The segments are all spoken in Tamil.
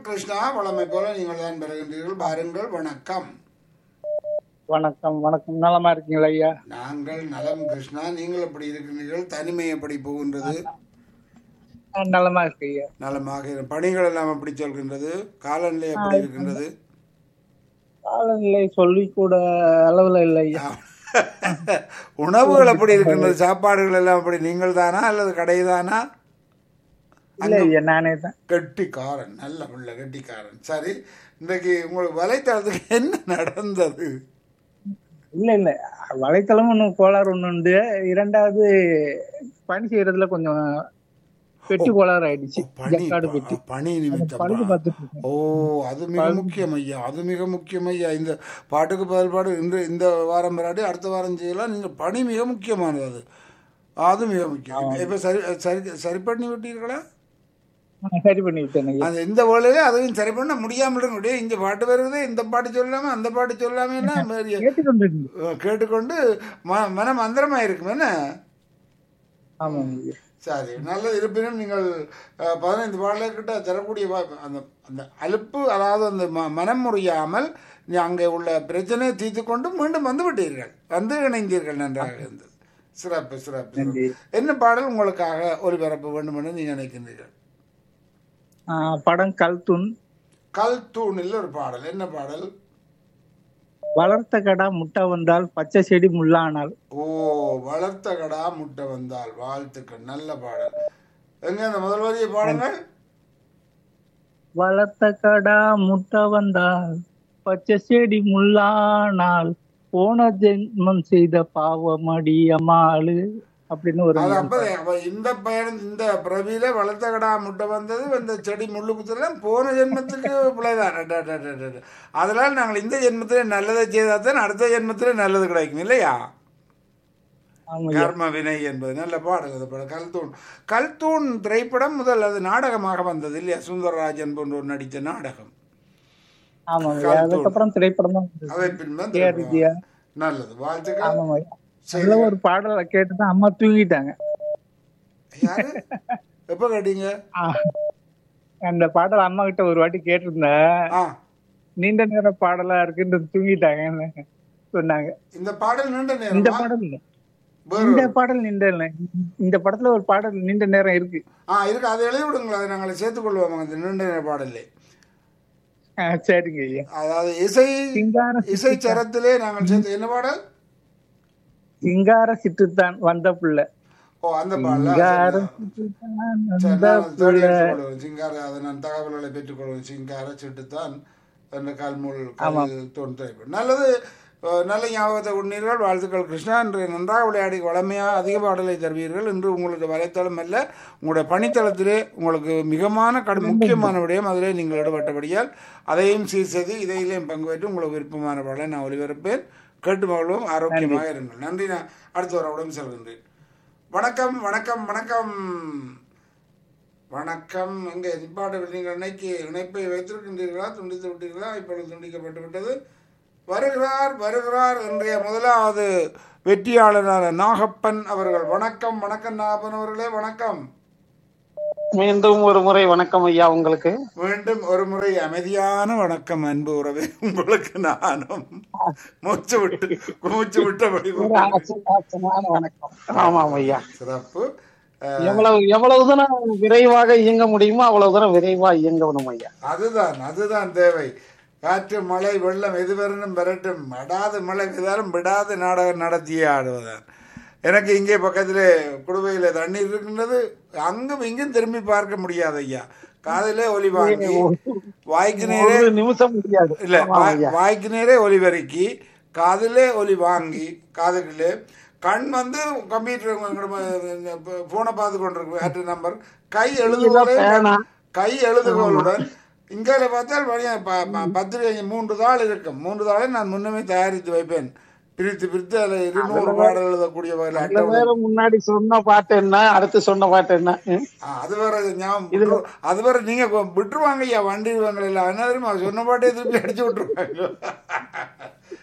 கிருஷ்ணா வளமை போல நீங்கள் தான் பெறுகின்றீர்கள் பாருங்கள் வணக்கம் வணக்கம் வணக்கம் நலமா இருக்கீங்களா ஐயா நாங்கள் நலம் கிருஷ்ணா நீங்கள் எப்படி இருக்கின்றீர்கள் தனிமை எப்படி போகின்றது ஆ, நலமா இருக்கு ஐயா நலமாக இரு- பணிகள் எல்லாம் எப்படி சொல்கின்றது காலநிலை எப்படி இருக்கின்றது காலநிலை சொல்லி கூட அளவுல இல்லை ஐயா உணவுகள் எப்படி இருக்கின்றது சாப்பாடுகள் எல்லாம் எப்படி நீங்கள் தானா அல்லது கடை தானா இல்ல ஐயா நானே தான் கெட்டிக்காரன் நல்ல பிள்ளை கெட்டிக்காரன் சரி இன்றைக்கு உங்களுக்கு வலைத்தளத்துக்கு என்ன நடந்தது இல்ல இல்ல வலைத்தளம் ஒண்ணு கோளாறு ஒண்ணு உண்டு இரண்டாவது பணி செய்யறதுல கொஞ்சம் பெட்டி கோளாறு ஆயிடுச்சு பணி ஜக்காடு பெட்டி பணி நிமித்தம் பழுது பார்த்துட்டு இருக்கேன் ஓ அது மிக முக்கியம் ஐயா அது மிக முக்கியம் ஐயா இந்த பாட்டுக்கு பதில் பாடு இந்த இந்த வாரம் வராட்டி அடுத்த வாரம் செய்யலாம் நீங்கள் பணி மிக முக்கியமானது அது அது மிக முக்கியம் இப்போ சரி சரி சரி பண்ணி விட்டீர்களா ஆ, சரி பண்ணி விட்டேன் ஐயா அந்த இந்த வேலையில அதையும் சரி பண்ண முடியாமல் இருக்க இந்த பாட்டு வருது இந்த பாட்டு சொல்லாம அந்த பாட்டு சொல்லாம என்ன மாதிரி, கேட்டுக்கொண்டு இருக்கு. அஹ், கேட்டுக்கொண்டு ம மனம் மந்திரமா இருக்கும் என்ன ஆமாங்க ஐயா சரி நல்லது இருப்பினும் நீங்கள் அஹ், பதினைந்து பாடல்கிட்ட தரக்கூடிய வாய்ப்பு அந்த அந்த அலுப்பு அதாவது அந்த ம மனம் முறியாமல் நீ அங்கே உள்ள பிரச்சனையை தீர்த்து கொண்டு மீண்டும் வந்து விட்டீர்கள் வந்து இணைந்தீர்கள் நன்றாக இருந்தது சிறப்பு சிறப்பு சிறப்பு. என்ன பாடல் உங்களுக்காக ஒளிபரப்ப வேண்டும் என்று நீ நினைக்கின்றீர்கள் ஆ, படம் கல்துன் கல் தூணில் ஒரு பாடல் என்ன பாடல் வளர்த்த கடா முட்டை வந்தால் பச்சை செடி முள்ளானால் ஓ வளர்த்த கடா முட்டை வந்தால் வாழ்த்துக்கள் நல்ல பாடல் எங்க அந்த முதல் வரிய பாடங்கள் வளர்த்த கடா முட்டை வந்தால் பச்சை செடி முள்ளானால் போன ஜென்மம் செய்த பாவம் அடியமாளு அப்படின்னு ஒரு அது அப்ப அப்ப இந்த பயணம் இந்த பிரவியில வளர்த்த கடா முட்டை வந்தது இந்த செடி முள்ளு குத்துலாம் போன ஜென்மத்துக்கு பிள்ளைதான் அட, அட, அட, அட, அட. அதனால நாங்கள் இந்த ஜென்மத்திலே நல்லதை செய்தால் தான் அடுத்த ஜென்மத்திலே நல்லது கிடைக்கும் இல்லையா ஆமா கர்ம வினை என்பது நல்ல பாடல் அது பாடல் கல்தூண் கல்தூண் திரைப்படம் முதல் அது நாடகமாக வந்தது இல்லையா சுந்தரராஜன் போன்றோர் நடித்த நாடகம் ஆமாங்க அதுக்கப்புறம் திரைப்படம் தான் வந்தது. அதை பின்பு கே ஆர் விஜயா. நல்லது வாழ்த்துக்கள் ஆமாங்க அதுல ஒரு பாடலை கேட்டுதான் அம்மா தூங்கிட்டாங்க யாரு எப்ப கேட்டீங்க ஆ. அந்த பாடல் அம்மா கிட்ட ஒரு வாட்டி கேட்டிருந்தேன் ஆ நீண்ட நேர பாடலா இருக்குன்னு தூங்கிட்டாங்கன்னு சொன்னாங்க இந்த பாடல் நீண்ட இந்த நேரம் பாடல் இல்ல வேறு இந்த பாடல் நீண்ட இல்ல. இந்த படத்துல ஒரு பாடல் நீண்ட நேரம் இருக்கு ஆ இருக்கு அதை எழுதி விடுங்களா அதை நாங்கள் சேர்த்துக் கொள்வோம் அந்த நீண்ட நேர பாடலே ஆ, சரிங்க ஐயா அதாவது இசை சிங்கார இசை சரத்திலே நாங்கள் சேர்த்து என்ன பாடல் சிங்கார சிட்டுத்தான் வந்த புள்ள ஓ அந்த பாடல சிங்கார சிட்டுத்தான் வந்த புள்ள சிங்கார அதை நான் தகவல்களை பெற்றுக்கொள்வேன் சிங்கார சிட்டுத்தான் என்ற கல்முள் கல் தோன் திரைப்படம் நல்லது அஹ், நல்ல ஞாபகத்தை உண்ணீர்கள் வாழ்த்துக்கள் கிருஷ்ணா இன்று நன்றாக விளையாடி வளமையாக அதிக பாடலை தருவீர்கள் இன்று உங்களுக்கு வலைத்தளம் அல்ல உங்களுடைய பணித்தளத்திலே உங்களுக்கு மிகமான கடு முக்கியமான விடயம் அதிலே நீங்கள் ஈடுபட்டபடியால் அதையும் சீர் செய்து இதையிலையும் பங்கு பெற்று உங்களுக்கு விருப்பமான பாடலை நான் ஒளிபரப்பேன் கேட்டு மகளும் ஆரோக்கியமாக இருங்கள் நன்றி நான் அடுத்த வரவுடன் செல்கின்றேன் வணக்கம் வணக்கம் வணக்கம் வணக்கம் எங்கே நிப்பாட்ட நீங்கள் இணைக்கு இணைப்பை வைத்திருக்கின்றீர்களா துண்டித்து விட்டீர்களா இப்பொழுது துண்டிக்கப்பட்டு விட்டது வருகிறார் வருகிறார் இன்றைய முதலாவது வெற்றியாளரான நாகப்பன் அவர்கள் வணக்கம் வணக்கம் நாகப்பன் அவர்களே வணக்கம் மீண்டும் ஒரு முறை வணக்கம் ஐயா உங்களுக்கு மீண்டும் ஒரு முறை அமைதியான வணக்கம் அன்பு உறவே உங்களுக்கு நானும் மூச்சு விட்டு மூச்சு விட்டபடி ஒரு ஆசை- ஆசையான வணக்கம் ஆமாம் ஐயா சிறப்பு அஹ், எவ்வளவு எவ்வளவு தூரம் விரைவாக இயங்க முடியுமோ அவ்வளவு தூரம் விரைவா இயங்கணும் ஐயா அதுதான் அதுதான் தேவை காற்று மழை வெள்ளம் எது வரணும் வரட்டும் விடாது மழை பெய்தாலும் விடாது நாடகம் நடத்தியே ஆடுவதான் எனக்கு இங்கே பக்கத்தில் குடுவையில் தண்ணீர் இருக்கின்றது அங்கும் இங்கும் திரும்பி பார்க்க முடியாது ஐயா காதிலே ஒலி வாங்கி வாய்க்கு நேரே ஒரு நிமிஷம் முடியாது இல்ல ஆமாம் வாய்- ஐயா வாய்க்கு நேரே ஒலி வரைக்கி காதிலே ஒலி வாங்கி காதுக்குள்ளே கண் வந்து கம்ப்யூட்டர் போனை பார்த்து கொண்டிருக்கு ஆற்று நம்பர் கை எழுதுகோலே பேனா. கை எழுதுகோளுடன் இங்கால பார்த்தால் வழியா ப- ப- பத்திரிகை மூன்று தாள் இருக்கும் மூன்று தாளை நான் முன்னமே தயாரித்து வைப்பேன் பிரித்து பிரித்து அதில் இருநூறு பாடல் எழுதக்கூடிய வகையில் சில அட்டவணை பேர் முன்னாடி சொன்ன பாட்டு என்ன அடுத்து சொன்ன பாட்டு என்ன ம்? ஆ, அது வேற ஞாபகம் விட்டுரு- அது வேற நீங்க கொ- விட்டுருவாங்க ஐயா வண்டி வாங்கல எல்லாம் என்ன தெரியுமா சொன்ன பாட்டே திருப்பி அடிச்சு விட்டுருவாங்க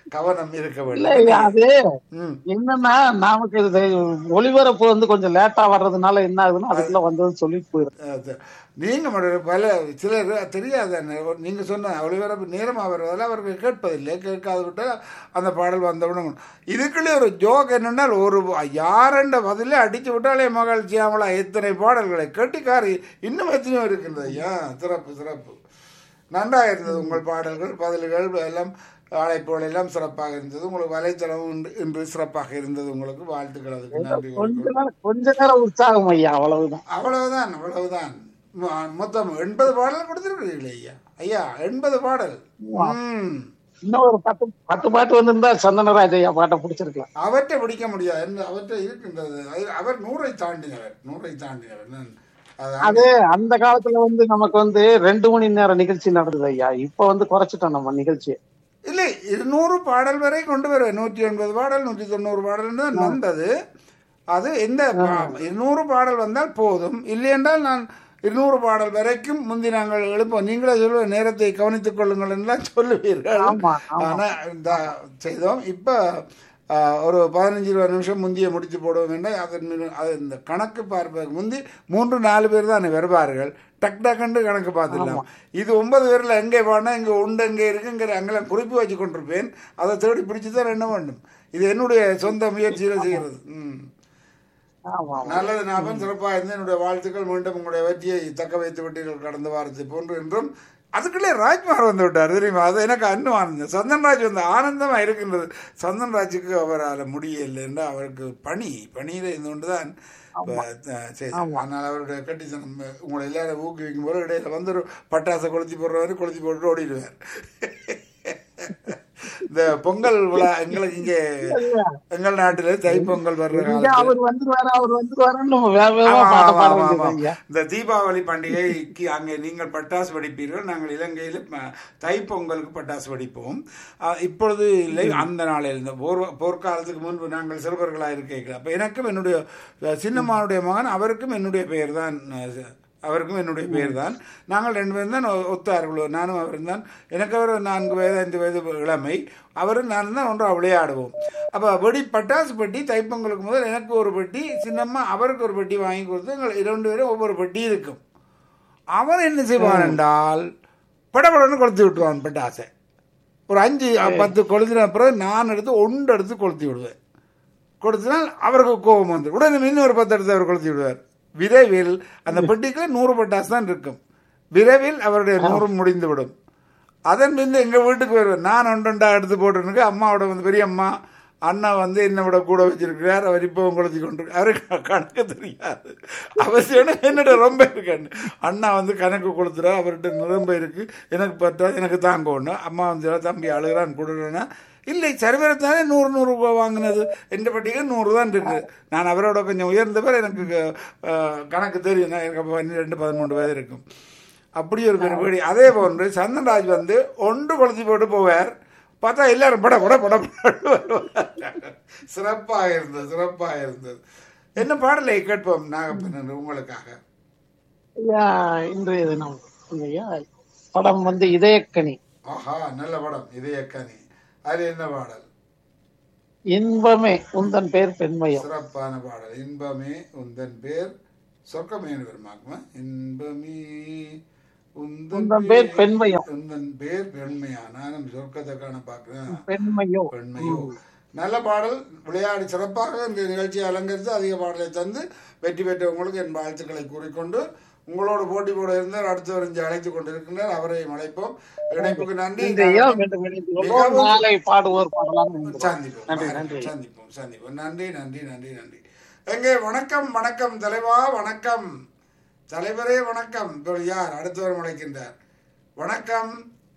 கவனம் இருக்க இல்ல வேண்டும் அது ம் என்னன்னா நமக்கு இது ஒளிபரப்பு வந்து கொஞ்சம் லேட்டா வர்றதுனால என்ன ஆகுதுன்னா அதுக்குள்ள வந்ததுன்னு சொல்லிட்டு போயிடும் அது. நீங்க மட்டும் பல சிலர் தெரியாது நீங்க சொன்ன ஒளிபரப்பு நேரமாக வருவதால் அவர்கள் கேட்பதில்லை கேட்காது விட்டால் அந்த பாடல் வந்தவுடன் இதுக்குள்ளே ஒரு ஜோக் என்னன்னா ஒரு யாரெண்ட பதிலே அடிச்சு விட்டாலே மகள் சியாமலா எத்தனை பாடல்களை கெட்டிக்காரி இன்னும் எத்தனையோ இருக்கின்றது ஐயா சிறப்பு சிறப்பு நன்றாக இருந்தது உங்கள் பாடல்கள் பதில்கள் எல்லாம் அழைப்புகள் எல்லாம் சிறப்பாக இருந்தது உங்களுக்கு வலைத்தளம் இன்று- இன்று சிறப்பாக இருந்தது உங்களுக்கு வாழ்த்துக்கள் அதுக்கு நன்றி கொஞ்ச நேரம் கொஞ்ச நேரம் உற்சாகம் ஐயா அவ்வளவுதான் அவ்வளவுதான் அவ்வளவுதான் மொ- மொத்தம் எண்பது பாடல் கொடுத்துருக்கீங்களே ஐயா ஐயா எண்பது பாடல் ம் இன்னும் ஒரு பத்து பத்து பாட்டு வந்திருந்தா சந்தனராஜ் ஐயா பாட்டை பிடிச்சிருக்கலாம் அவற்றை பிடிக்க முடியாது என்று அவற்றை இருக்கின்றது அது- அவர் நூறை தாண்டினவர் நூறை தாண்டினவர் நான் அதான் அது அந்த காலத்துல வந்து நமக்கு வந்து ரெண்டு மணி நேரம் நிகழ்ச்சி நடந்தது ஐயா இப்ப வந்து குறைச்சிட்டோம் நம்ம நிகழ்ச்சி இல்லை இருநூறு பாடல் வரை கொண்டு வருவேன் நூற்றி எண்பது பாடல் நூற்றி தொண்ணூறு பாடல் தான் வந்தது அது எந்த பா- இருநூறு பாடல் வந்தால் போதும் இல்லை என்றால் நான் இருநூறு பாடல் வரைக்கும் முந்தி நாங்கள் எழுப்போம் நீங்களே சொல்லுவ நேரத்தை கவனித்துக் கொள்ளுங்கள் என்றும் சொல்லுவீர்கள் ஆமா ஆமா ஆனா இந்த செய்தோம் இப்ப ஆ, ஒரு பதினஞ்சு இருபது நிமிஷம் முந்திய முடிச்சு போடுவோம் என்றால் அதன் மீது- அது இந்த கணக்கு பார்ப்பதற்கு முந்தி மூன்று நாலு பேர் தான் வருவார்கள் டக் டக்குன்னு கணக்கு பார்த்துடலாம் இது ஒன்பது பேர்ல எங்கே பாடினா இங்கே உண்டு எங்கே இருக்குங்கிற அங்கெல்லாம் குறிப்பு வச்சு கொண்டிருப்பேன் அதை தேடி பிடிச்சு தான் என்ன வேண்டும் இது என்னுடைய சொந்த முயற்சியில் செய்கிறது ம் ஆமா ஆமா. நல்லது நாபம் சிறப்பாக இருந்து என்னுடைய வாழ்த்துக்கள் மீண்டும் உங்களுடைய வெற்றியை தக்க வைத்து விட்டீர்கள் கடந்த வாரத்தை போன்று என்றும் அதுக்குள்ளே ராஜ்குமார் வந்து விட்டார் தெரியுமா அது எனக்கு அன்னும் ஆனந்தம் சந்தன்ராஜ் வந்து ஆனந்தமா இருக்கின்றது சந்தன்ராஜுக்கு அவரால் முடியலை என்று அவருக்கு பணி பணியில் இருந்து கொண்டு தான் செய்தார் ஆனால் அவருடைய கட்டித்தனம் உங்களை எல்லாரும் ஊக்குவிக்கும் போது இடையில வந்து ஒரு பட்டாசை கொளுத்தி போடுறவர் கொளுத்தி போட்டு ஓடிடுவார் இந்த பொங்கல் விழா எங்களுக்கு இங்கே எங்கள் நாட்டில் தைப்பொங்கல் வர்ற இங்க காலத்துல அவர் வந்துருவாரு அவர் வந்துருவாருன்னு நம்ம வேக வேகமா ஆமா, பாட்ட ஆமா, பாட ஆமா, வேண்டியது ஆமா. ஐயா இந்த தீபாவளி பண்டிகைக்கு அங்கே நீங்கள் பட்டாசு வெடிப்பீர்கள் நாங்கள் இலங்கையில் ம- தைப்பொங்கலுக்கு பட்டாசு வெடிப்போம் அஹ், இப்பொழுது இல்லை அந்த நாளில் இந்த போர் போர்க்காலத்துக்கு முன்பு நாங்கள் சிறுவர்களாக இருக்க அப்போ எனக்கும் என்னுடைய அஹ், சின்னம்மாவுடைய மகன் அவருக்கும் என்னுடைய பெயர் தான் அஹ், அவருக்கும் என்னுடைய பெயர் தான் நாங்கள் ரெண்டு பேரும் தான் ஒ- ஒத்தார்கள் நானும் அவரும் தான் எனக்கு அவர் நான்கு வயது ஐந்து வயது இளமை அவரும் நானும் தான் ஒன்றாக விளையாடுவோம் அப்போ வெடி பட்டாசு பெட்டி தைப்பொங்கலுக்கு முதல் எனக்கு ஒரு பெட்டி சின்னம்மா அவருக்கு ஒரு பெட்டி வாங்கி கொடுத்து எங்கள் இரண்டு பேரும் ஒவ்வொரு பெட்டி இருக்கும் அவன் என்ன செய்வான் என்றால் படபடன்னு கொளுத்தி விட்டுருவான் பட்டாசை ஒரு அஞ்சு பத்து கொளுத்தின பிறகு நான் எடுத்து ஒன்று எடுத்து கொளுத்தி விடுவேன் கொடுத்தினால் அவருக்கு கோபம் வந்து உடனே இன்னும் ஒரு பத்து எடுத்து அவர் கொளுத்தி விடுவார் விரைவில் அந்த பெட்டிக்கு நூறு பட்டாசு தான் இருக்கும் விரைவில் அவருடைய நூறு முடிந்துவிடும் அதன் பின்பு எங்கள் வீட்டுக்கு வருவேன் நான் ஒன்றொண்டா எடுத்து போட்டுருக்கு அம்மாவோட வந்து பெரிய அம்மா அண்ணா வந்து என்னை விட கூட வச்சிருக்கிறார் அவர் இப்பவும் கொளுத்தி கொண்டு அவருக்கு கணக்கு தெரியாது அவசியம் என்னோட ரொம்ப இருக்கான்னு அண்ணா வந்து கணக்கு கொடுத்துறா அவர்கிட்ட ரொம்ப இருக்கு எனக்கு பற்றா எனக்கு தாங்க ஒன்று அம்மா வந்து தம்பி அழுகிறான் கொடுறேன்னா இல்லை சரிவரத்தானே நூறு நூறு ரூபாய் வாங்கினது எந்த பட்டியல் நூறு தான் இருக்கு நான் அவரோட கொஞ்சம் உயர்ந்தவர் எனக்கு அஹ், கணக்கு தெரியும் நான் எனக்கு பன்னிரெண்டு பதிமூன்று வயது இருக்கும் அப்படி ஒரு பெருபடி அதே போன்று சந்தன்ராஜ் வந்து ஒன்று கொளுத்தி போட்டு போவார் பார்த்தா எல்லாரும் பட பட பட சிறப்பாக இருந்தது சிறப்பாக இருந்தது என்ன பாடலை கேட்போம் நாகப்பன் உங்களுக்காக ஐயா இன்றைய தினம் ஐயா படம் வந்து இதயக்கனி ஆஹா நல்ல படம் இதயக்கனி அது என்ன பாடல் இன்பமே உந்தன் பேர் பெண்மயம் சிறப்பான பாடல் இன்பமே உந்தன் பேர் சொர்க்கமே பெருமாக்குமா இன்பமே உந்தன் பேர் பெண்மயம் உந்தன் பேர் பெண்மையா நானும் சொர்க்கத்தை காண பார்க்கிறேன் பெண்மையோ பெண்மையோ நல்ல பாடல் விளையாடி சிறப்பாக இந்த நிகழ்ச்சியை அலங்கரித்து அதிக பாடலை தந்து வெற்றி பெற்றவங்களுக்கு என் வாழ்த்துக்களை கூறிக்கொண்டு உங்களோட போட்டி போட இருந்தால் அடுத்தவர் இங்கே அழைத்துக் கொண்டிருக்கின்றார் அவரை அழைப்போம் இணைப்புக்கு நன்றி இந்த இரவு மீண்டும் இணைந்து கொள்வோம். நாளை பாடுவோர் பாடலாம் என்று. சந்திப்போம் நன்றி பாருங்கள். நன்றி சந்திப்போம் சந்திப்போம் நன்றி நன்றி நன்றி நன்றி எங்கே வணக்கம் வணக்கம் தலைவா வணக்கம் தலைவரே வணக்கம் இப்போ யார் அடுத்தவர் அழைக்கின்றார் வணக்கம்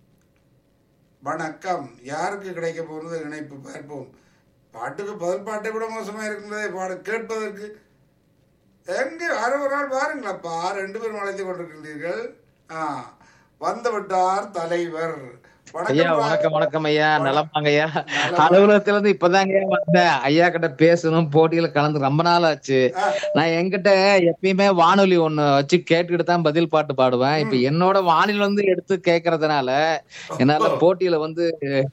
வணக்கம் யாருக்கு கிடைக்க போகிறது இணைப்பு பார்ப்போம் பாட்டுக்கு பதில் பாட்டை விட மோசமா இருக்கின்றதே பாடு கேட்பதற்கு எங்கே அரை ஒரு நாள் பாருங்களப்பா ரெண்டு பேரும் அழைத்து கொண்டிருக்கின்றீர்கள் ஆ வந்து விட்டார் தலைவர் ஐயா வணக்கம் வணக்கம் வணக்கம் ஐயா நலமாங்க ஐயா அலுவலகத்துல இருந்து இப்பதாங்க வந்தேன் ஐயா கிட்ட பேசணும் போட்டியில கலந்து ரொம்ப நாள் ஆச்சு நான் என்கிட்ட எப்பயுமே வானொலி ஒண்ணு வச்சு கேட்டுக்கிட்டு தான் பதில் பாட்டு பாடுவேன் இப்ப என்னோட வானிலை வந்து எடுத்து கேக்குறதுனால என்னால போட்டியில வந்து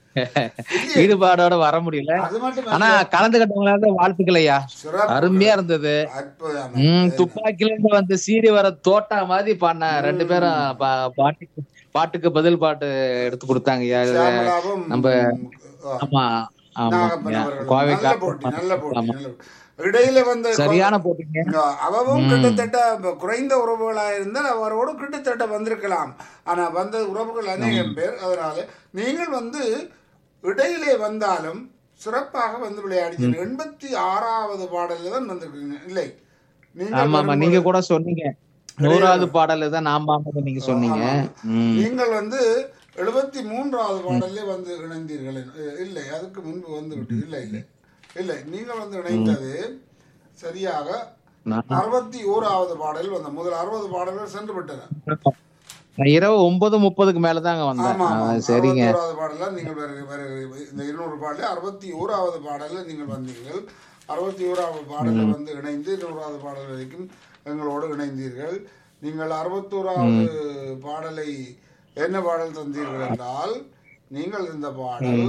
ஈடுபாடோட வர முடியல அது மட்டும் ஆனா கலந்துகிட்டவங்களால வாழ்த்துக்கள் ஐயா சிறப்பு. அருமையா இருந்தது அற்புதம் உம் துப்பாக்கில இருந்து வந்து சீறி வர தோட்டா மாதிரி பாடின ரெண்டு பேரும் பா- பாட்டுக்கு பாட்டுக்கு பதில் பாட்டு எடுத்து கொடுத்தாங்க ஐயா இது சியாமளாவும் நம்ம- ஆ, ஆமா ஆமா நாகப்பன் ஐயா. அவர்களும் கோவை நல்ல போட்டி நல்ல போட்டி ஆமா. நல்ல போட்டி. இடையில வந்த சரியான போட்டிங்க இங்க அவவும் கிட்டத்தட்ட குறைந்த உறவுகளா இருந்தால் அவரோடு கிட்டத்தட்ட வந்திருக்கலாம் ஆனா வந்த உறவுகள் அநேகம் பேர் அதனால நீங்கள் வந்து இடையிலே வந்தாலும் சிறப்பாக வந்து விளையாடினீங்க எண்பத்தி ஆறாவது பாடல்ல தான் வந்திருக்கீங்க இல்லை நீங்கள் ஆமா ஆமா வரும்போது- நீங்க கூட சொன்னீங்க நூறாவது பாடல் தான் நாம் பாம்பது நீங்க சொன்னீங்க உம் நீங்கள் வந்து எழுபத்தி மூன்றாவது பாடல்லே வந்து இணைந்தீர்கள் அஹ் இல்லை அதுக்கு முன்பு வந்து விட்டு இல்லை இல்லை இல்லை நீங்கள் வந்து இணைந்தது சரியாக நான் அறுபத்தி ஓராவது பாடல் வந்த முதல் அறுபது பாடல்கள் சென்று விட்டன நான் இரவு ஒன்பது முப்பதுக்கு மேலதாங்க வந்தேன் ஆமா ஆமா ஆ, சரிங்க அறுபத்தி ஓராவது பாடல்ல நீங்கள் வேற வேற இந்த இருநூறு பாடல அறுபத்தி ஓராவது பாடல்ல நீங்கள் வந்தீர்கள் அறுபத்தி ஓராவது பாடல்ல வந்து இணைந்து நூறாவது பாடல் வரைக்கும் எங்களோடு இணைந்தீர்கள் நீங்கள் அறுபத்தோராவது பாடலை என்ன பாடல் தந்தீர்கள் என்றால் நீங்கள் இந்த பாடல்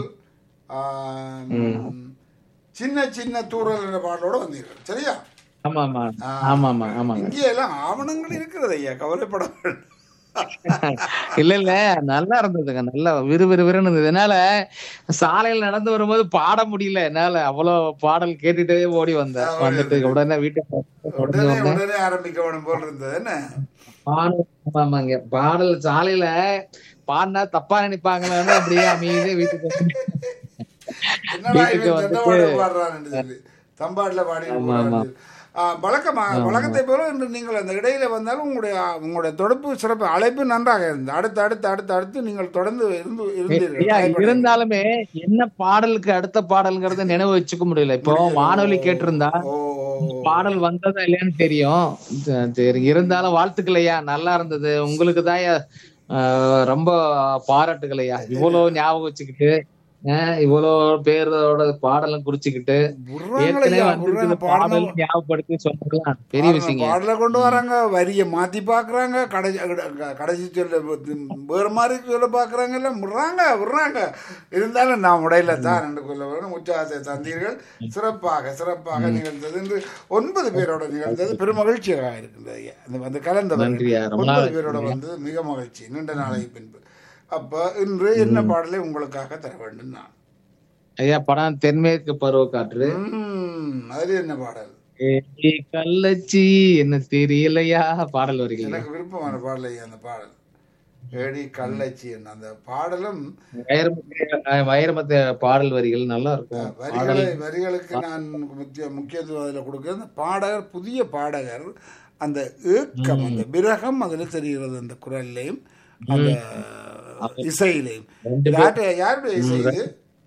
ஆம், சின்ன சின்ன தூரல் என்ற பாடலோட வந்தீர்கள் சரியா ஆமா ஆமா ஆமா ஆமா ஆமாங்க இங்கே எல்லாம் ஆவணங்கள் இருக்கிறது ஐயா கவலைப்பட வேண்டாம். இல்ல இல்ல நல்லா இருந்ததுங்க நல்லா விறுவிறுவிறுன்னு இருந்தது என்னால சாலையில நடந்து வரும்போது பாட முடியல என்னால அவ்வளவு பாடல் கேட்டுட்டே ஓடி வந்தேன் வந்துட்டு உடனே வீட்டுக்கு உடனே உடனே வந்தேன் உடனே ஆரம்பிக்க வேணும் போல் இருந்தது என்ன பாடல் ஆமாங்க பாடல் சாலையில பாடினா தப்பா நினைப்பாங்களேன்னு அப்படியே அமைதியே வீட்டுக்கு வந்து என்னடா வீட்டுக்கு இவன் வந்துட்டு- செண்டவாடு பாடுறான்னு சொல்லி தம்பாட்டுல பாடி ஆமா, ஆமா. ஆ, வழக்கமா வழக்கத்தை போல இன்று நீங்கள் அந்த இடையில வந்தாலும் உங்களுடைய உங்களுடைய தொடர்பு சிறப்பு அழைப்பு நன்றாக இருந்தது அடுத்து அடுத்து அடுத்து அடுத்து நீங்கள் தொடர்ந்து இருந்து இருந்தீர்கள் ஐயா, பயப்பட- இருந்தாலுமே என்ன பாடலுக்கு அடுத்த பாடல்ங்கிறத நினைவு வச்சுக்க முடியல இப்போ வானொலி கேட்டிருந்தா ஓ ஓ, ஓ. பாடல் வந்ததா இல்லையான்னு தெரியும் ச- சரி இருந்தாலும் வாழ்த்துக்கள் ஐயா நல்லா இருந்தது உங்களுக்கு தான் ரொம்ப பாராட்டுகள் ஐயா இவ்வளவு ஞாபகம் வச்சுக்கிட்டு அஹ், இவ்வளவு பேரோட பாடலும் குறிச்சுக்கிட்டு விடுறாங்களே ஏற்கனவே ஐயா, வந்திருக்கிற விடுறாங்க, பாடல் பாடணும். ஞாபகப்படுத்தி சொன்னதுலாம் பெரிய பாடல- விஷயங்க பாடலை கொண்டு வராங்க வரியை மாத்தி பாக்குறாங்க கடைசி க- கடைசி சொல்ல வேற மாதிரி சொல்ல பாக்குறாங்க எல்லாம் விடுறாங்க விடுறாங்க இருந்தாலும் நான் உடையில தான் என்று கொள்ள வேணும் உற்சாகத்தை தந்தீர்கள் சிறப்பாக சிறப்பாக நிகழ்ந்தது என்று ஒன்பது பேரோட நிகழ்ந்தது பெரும் மகிழ்ச்சியாக இருக்கின்றது ஐயா அந்த வந்து கலந்தவர்கள் நன்றியா, ரொம்ப ஒன்பது நாள் பேரோட வந்தது மிக மகிழ்ச்சி நீண்ட நாளைக்கு பின்பு அப்ப இன்று என்ன பாடலை உங்களுக்காக தர வேண்டும் நான் ஐயா படம் தென்மேற்கு பருவ காற்று உம், அதுல என்ன பாடல் ஏய் கள்ளச்சி என்ன தெரியலையா பாடல் வருகிறீங்க எனக்கு விருப்பமான பாடல் ஐயா அந்த பாடல் ஏடி கள்ளச்சி என்ன அந்த பாடலும் வைரமுத்து வைரமுத்து பாடல் வரிகள் நல்லா இருக்கும் வரிகளை வரிகளுக்கு நான் முக்கிய முக்கியத்துவம் அதில் கொடுக்குறேன் அந்த பாடகர் புதிய பாடகர் அந்த ஏக்கம் அந்த விரகம் அதில் தெரிகிறது அந்த குரல்லையும் அந்த இசையிலையும் ரெண்டு யார்கிட்ட யாருடைய இசை இது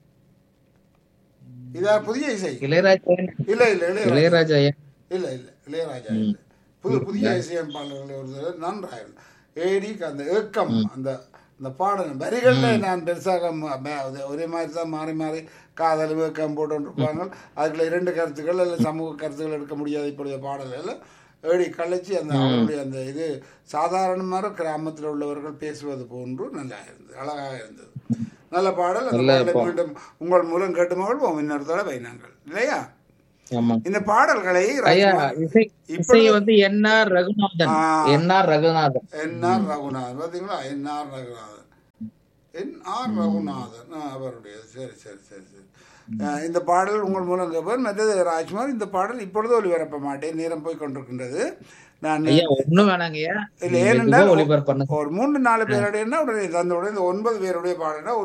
இதா புதிய இசை இளையராஜா இல்ல இல்ல இளையராஜா இளையராஜா ஐயா இல்ல இல்ல இளையராஜா இல்ல புது புதிய இசையமைப்பாளர்கள் ஒரு தடவை நன்றாக ஏடி அந்த ஏக்கம் அந்த அந்த பாடல் வரிகள்ல நான் பெருசாக ம- ம- அது ஒரே மாதிரி தான் மாறி மாறி காதல் ஏக்கம் போட்டுருப்பாங்க அதுக்குள்ள இரண்டு கருத்துக்கள் அல்ல சமூக கருத்துக்கள் எடுக்க முடியாது இப்பொழுது பாடல்கள் ஏடி கழிச்சு அந்த அவருடைய அந்த இது சாதாரணமாக கிராமத்தில் உள்ளவர்கள் பேசுவது போன்று நல்லா இருந்தது அழகாக இருந்தது நல்ல பாடல் அந்த பாடலை மீண்டும் உங்கள் மூலம் கேட்டு மகிழ்வோம் இன்னொரு தடவை நாங்கள் இல்லையா ஆமா இந்த பாடல்களை ஐயா ராஜ்குமார் இசை இசை வந்து என் ஆர் ரகுநாதன் ஆ. N R Raghunathan NR Raghunathan பார்த்தீங்களா என்ஆர் ரகுநாதன் என்ஆர் ரகுநாதன் ஆ, அவருடைய சரி சரி சரி சரி ஆ, இந்த பாடல் உங்கள் மூலம் கேட்பேன் மற்றது ராஜ்குமார் இந்த பாடல் இப்பொழுது ஒளிபரப்ப மாட்டேன் நேரம் போய் கொண்டிருக்கின்றது நான் ஐயா ஒண்ணும் வேணாங்க ஐயா இல்லை ஏனென்றால் ஒளிபரப்பு பண்ணுங்க ஒரு மூன்று நாலு பேருடைய உடனே தந்த உடனே இந்த ஒன்பது பேருடைய பாடல்னா